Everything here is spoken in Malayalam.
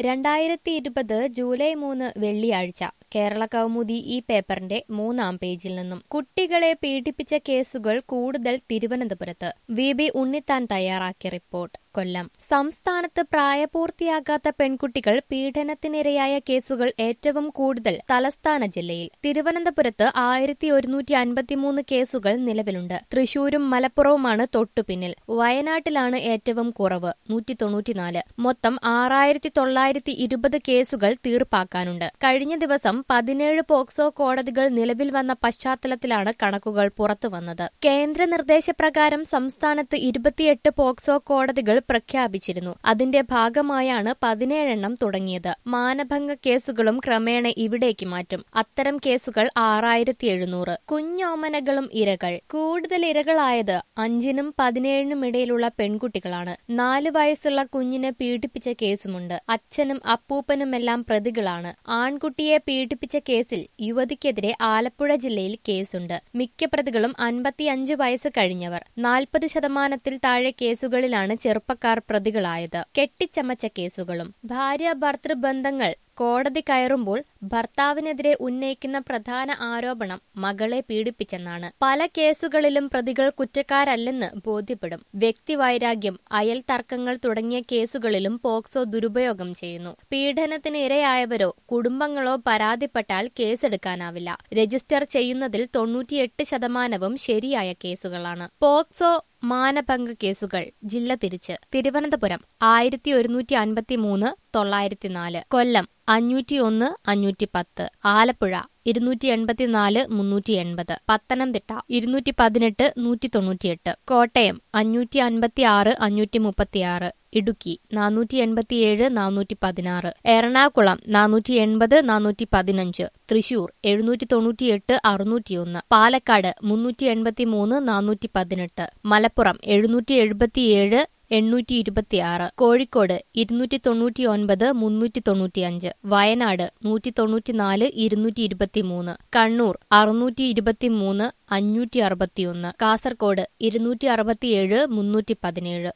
രണ്ടായിരത്തി ഇരുപത് ജൂലൈ മൂന്ന് വെള്ളിയാഴ്ച കേരള കൗമുദി ഈ പേപ്പറിന്റെ മൂന്നാം പേജിൽ നിന്നും കുട്ടികളെ പീഡിപ്പിച്ച കേസുകൾ കൂടുതൽ തിരുവനന്തപുരത്ത് വി ബി ഉണ്ണിത്താൻ തയ്യാറാക്കിയ റിപ്പോർട്ട് കൊല്ലം സംസ്ഥാനത്ത് പ്രായപൂർത്തിയാകാത്ത പെൺകുട്ടികൾ പീഡനത്തിനിരയായ കേസുകൾ ഏറ്റവും കൂടുതൽ തലസ്ഥാന ജില്ലയിൽ തിരുവനന്തപുരത്ത് ആയിരത്തി ഒരുന്നൂറ്റി അൻപത്തിമൂന്ന് കേസുകൾ നിലവിലുണ്ട് തൃശൂരും മലപ്പുറവുമാണ് തൊട്ടുപിന്നിൽ വയനാട്ടിലാണ് ഏറ്റവും കുറവ് നൂറ്റി തൊണ്ണൂറ്റിനാല് മൊത്തം ആറായിരത്തി തൊള്ളായിരത്തി ഇരുപത് കേസുകൾ തീർപ്പാക്കാനുണ്ട് കഴിഞ്ഞ ദിവസം പതിനേഴ് പോക്സോ കോടതികൾ നിലവിൽ വന്ന പശ്ചാത്തലത്തിലാണ് കണക്കുകൾ പുറത്തുവന്നത് കേന്ദ്ര നിർദ്ദേശപ്രകാരം സംസ്ഥാനത്ത് ഇരുപത്തിയെട്ട് പോക്സോ കോടതികൾ പ്രഖ്യാപിച്ചിരുന്നു അതിന്റെ ഭാഗമായാണ് പതിനേഴെണ്ണം തുടങ്ങിയത് മാനഭംഗ കേസുകളും ക്രമേണ ഇവിടേക്ക് മാറ്റും അത്തരം കേസുകൾ ആറായിരത്തി എഴുന്നൂറ് കുഞ്ഞോമനകളും ഇരകൾ കൂടുതൽ ഇരകളായത് അഞ്ചിനും പതിനേഴിനും ഇടയിലുള്ള പെൺകുട്ടികളാണ് നാല് വയസ്സുള്ള കുഞ്ഞിനെ പീഡിപ്പിച്ച കേസുമുണ്ട് അച്ഛനും അപ്പൂപ്പനുമെല്ലാം പ്രതികളാണ് ആൺകുട്ടിയെ പീഡിപ്പിച്ച കേസിൽ യുവതിക്കെതിരെ ആലപ്പുഴ ജില്ലയിൽ കേസുണ്ട് മിക്ക പ്രതികളും അൻപത്തിയഞ്ച് വയസ്സ് കഴിഞ്ഞവർ നാൽപ്പത് ശതമാനത്തിൽ താഴെ കേസുകളിലാണ് ചെറുപ്പക്കാർ പ്രതികളായത് കെട്ടിച്ചമച്ച കേസുകളും ഭാര്യ ഭർത്തൃ ബന്ധങ്ങൾ കോടതി കയറുമ്പോൾ ഭർത്താവിനെതിരെ ഉന്നയിക്കുന്ന പ്രധാന ആരോപണം മകളെ പീഡിപ്പിച്ചെന്നാണ് പല കേസുകളിലും പ്രതികൾ കുറ്റക്കാരല്ലെന്ന് ബോധ്യപ്പെടും വ്യക്തിവൈരാഗ്യം അയൽ തർക്കങ്ങൾ തുടങ്ങിയ കേസുകളിലും പോക്സോ ദുരുപയോഗം ചെയ്യുന്നു പീഡനത്തിന് ഇരയായവരോ കുടുംബങ്ങളോ പരാതിപ്പെട്ടാൽ കേസെടുക്കാനാവില്ല രജിസ്റ്റർ ചെയ്യുന്നതിൽ തൊണ്ണൂറ്റിയെട്ട് ശതമാനവും ശരിയായ കേസുകളാണ് പോക്സോ മാനഭംഗ കേസുകൾ ജില്ല തിരിച്ച് തിരുവനന്തപുരം ആയിരത്തി ഒരുന്നൂറ്റി അൻപത്തി മൂന്ന് തൊള്ളായിരത്തി നാല് കൊല്ലം അഞ്ഞൂറ്റി ഒന്ന് അഞ്ഞൂറ്റി പത്ത് ആലപ്പുഴ ഇരുന്നൂറ്റി എൺപത്തിനാല് മുന്നൂറ്റി എൺപത് പത്തനംതിട്ട ഇരുന്നൂറ്റി പതിനെട്ട് നൂറ്റി തൊണ്ണൂറ്റിയെട്ട് കോട്ടയം അഞ്ഞൂറ്റി അൻപത്തി ആറ് അഞ്ഞൂറ്റി മുപ്പത്തിയാറ് ഇടുക്കി നാനൂറ്റി എൺപത്തിയേഴ് നാനൂറ്റി പതിനാറ് എറണാകുളം നാനൂറ്റി എൺപത് നാനൂറ്റി പതിനഞ്ച് തൃശൂർ എഴുന്നൂറ്റി തൊണ്ണൂറ്റിയെട്ട് അറുന്നൂറ്റിയൊന്ന് പാലക്കാട് മുന്നൂറ്റി എൺപത്തി മൂന്ന് നാനൂറ്റി പതിനെട്ട് മലപ്പുറം എഴുന്നൂറ്റി എഴുപത്തിയേഴ് എണ്ണൂറ്റി ഇരുപത്തിയാറ് കോഴിക്കോട് ഇരുന്നൂറ്റി തൊണ്ണൂറ്റി ഒൻപത് മുന്നൂറ്റി തൊണ്ണൂറ്റിയഞ്ച് വയനാട് നൂറ്റി തൊണ്ണൂറ്റിനാല് ഇരുന്നൂറ്റി ഇരുപത്തിമൂന്ന് കണ്ണൂർ അറുന്നൂറ്റി ഇരുപത്തിമൂന്ന് അഞ്ഞൂറ്റി അറുപത്തിയൊന്ന് കാസർകോട് ഇരുന്നൂറ്റി അറുപത്തിയേഴ് മുന്നൂറ്റി പതിനേഴ്